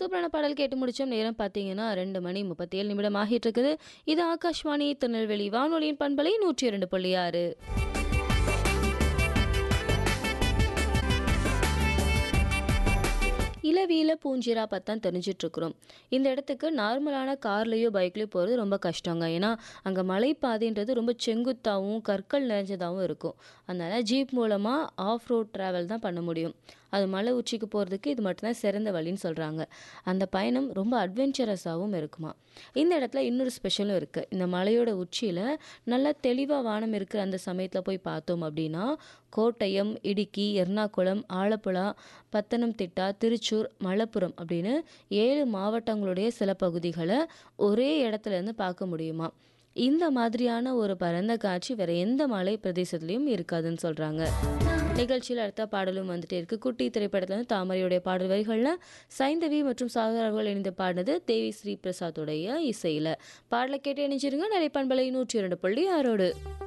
சூப்பரான பாடல் கேட்டு முடிச்சோம் நேரம் பார்த்தீங்கன்னா ரெண்டு மணி முப்பத்தேழு நிமிடம் ஆகிட்டு இருக்குது இது ஆகாஷ்வாணி திருநெல்வேலி வானொலியின் பண்பலை நூற்றி இரண்டு புள்ளி ஆறு இளவியில பூஞ்சிரா பத்தான் தெரிஞ்சிட்டு இருக்கிறோம் இந்த இடத்துக்கு நார்மலான கார்லேயோ பைக்லேயோ போகிறது ரொம்ப கஷ்டங்க ஏன்னா அங்கே மலைப்பாதைன்றது ரொம்ப செங்குத்தாகவும் கற்கள் நிறைஞ்சதாகவும் இருக்கும் அதனால ஜீப் மூலமாக ஆஃப் ரோட் ட்ராவல் தான் பண்ண முடியும் அது மலை உச்சிக்கு போகிறதுக்கு இது மட்டும்தான் சிறந்த வழின்னு சொல்கிறாங்க அந்த பயணம் ரொம்ப அட்வென்ச்சரஸாகவும் இருக்குமா இந்த இடத்துல இன்னொரு ஸ்பெஷலும் இருக்குது இந்த மலையோட உச்சியில் நல்லா தெளிவாக வானம் இருக்கிற அந்த சமயத்தில் போய் பார்த்தோம் அப்படின்னா கோட்டயம் இடுக்கி எர்ணாகுளம் ஆலப்புழா பத்தனம்திட்டா திருச்சூர் மலப்புரம் அப்படின்னு ஏழு மாவட்டங்களுடைய சில பகுதிகளை ஒரே இடத்துல இருந்து பார்க்க முடியுமா இந்த மாதிரியான ஒரு பரந்த காட்சி வேற எந்த மலை பிரதேசத்துலையும் இருக்காதுன்னு சொல்றாங்க நிகழ்ச்சியில் அடுத்த பாடலும் வந்துட்டே இருக்கு குட்டி திரைப்படத்துல இருந்து தாமரையுடைய பாடல் வரிகள்ல சைந்தவி மற்றும் சாகரர்கள் இணைந்து பாடினது தேவி ஸ்ரீ பிரசாத்துடைய இசையில பாடலை கேட்டு இணைஞ்சிருங்க நிலைப்பண்பலை நூற்றி இரண்டு புள்ளி ஆறோடு